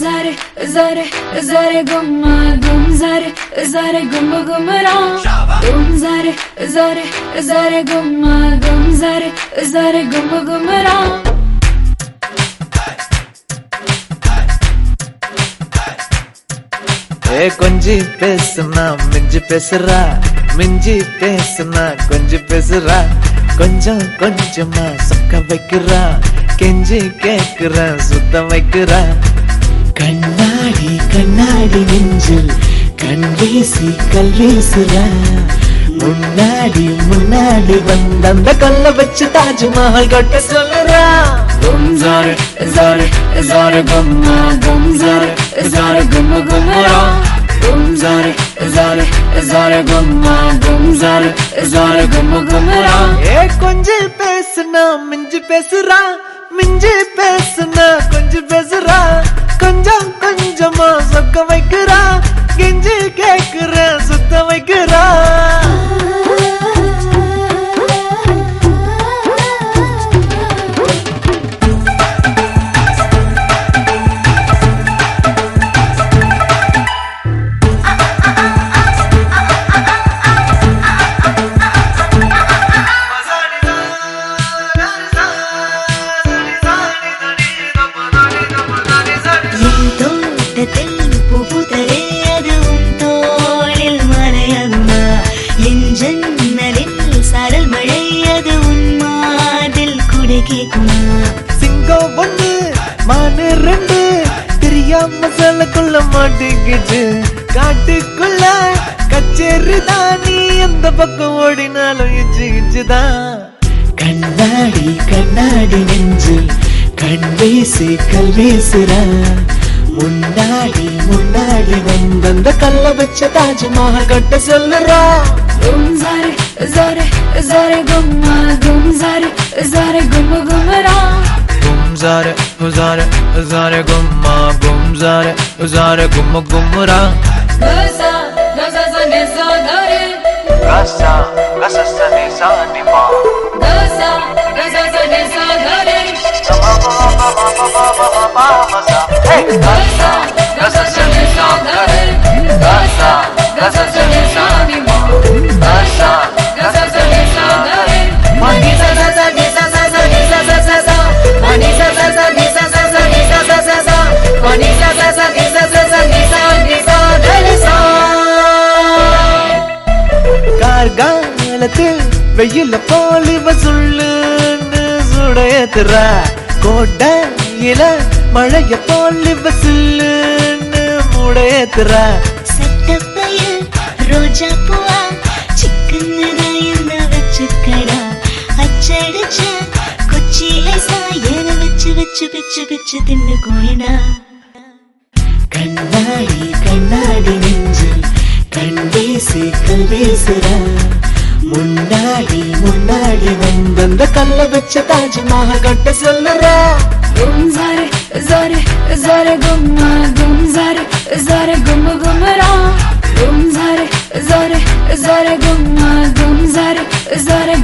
zare zare zare gumma gum zare zare gumma gumra gum zare zare zare gumma gum zare zare gumma gumra ஏ கொஞ்சி பேசுனா மிஞ்சி பேசுறா மிஞ்சி பேசுனா கொஞ்சி பேசுறா கொஞ்சம் கொஞ்சமா சொக்க வைக்கிறா கெஞ்சி கேக்குறா சுத்த வைக்கிறா கண்ணாடி கண்ணாடி நெஞ்சில் கண் வீசி கல் வீசுறா முன்னாடி முன்னாடி வந்த அந்த கல்ல வச்சு தாஜ்மஹால் கட்ட சொல்லுறா gum zare zare zare gumma gum zare zare gumma gumra gum zare zare zare gumma gum zare zare gumma gumra ஏ கொஞ்சி பேசுனா மிஞ்சி பேசுறா மிஞ்சி பேசுனா கொஞ்சம் பேசுறா கொஞ்சம் கொஞ்சமா சொக்க வைக்கிறா கெஞ்சி கேக்குற சுத்த வைக்கிறா என் தோட்டத்தில் புகுதரே அதுவும் தோளில் மலையம்மா என் ஜன்னலில் சரல் மழை அது உன் மாதில் குடை கேட்குமா சிங்கம் ஒண்ணு மானு ரெண்டு தெரியாம சலக்குள்ள மாட்டிக்கிட்டு காட்டுக்குள்ள கச்சேரி தான் நீ எந்த பக்கம் ஓடினாலும் இச்சு இச்சுதான் கண்ணாடி கண்ணாடி நெஞ்சில் கண் வீசி கல் வீசுறா முன்னாடி முன்னாடி வந்தந்த கல்ல வச்ச தாஜ்மஹால் கட்ட சொல்லுறா gum zare zare zare gumma gum zare zare gumma gumra गुमजारे गुजारे गुजारे गुम्मा गुमजारे गुजारे गुम गुमरा gasa gasa sa ne sa dare Gasa, gasa sani sani ma gasa gasa sa ne sa dare Hey, gasa gasa sa ne sa dare gasa gasa sa ne sa ni ma gasa, gasa sa ne sa dare mani sa sa sa ni sa sa sa ni sa sa sa sa mani sa sa sa ni sa sa sa ni sa sa sa sa mani sa sa sa ni sa sa sa ni sa ni sa dare sa கார்காலத்தில் வெயில போலிவ சொல்லுன்னு சுடையத்துறா கோட்டையில மழைய போலிவ சில்லுன்னு முடையத்துறா சட்டப்பையில் ரோஜா பூவா சிக்கன்னு என்ன வச்சுக்கடா அச்சடிச்ச கொச்சி ஐசா ஏன வச்சு வச்சு பிச்சு பிச்சு தின்னு கோயடா கண்ணாடி கண்ணாடி நெஞ்சில் கண் வீசி கல் வீசுறா முன்னாடி முன்னாடி வந்தந்த கல்ல வச்ச தாஜ்மஹால் கட்ட சொல்லுறா gum zare zare zare gumma gum zare zare gum gumra gum zare zare zare gumma gum zare zare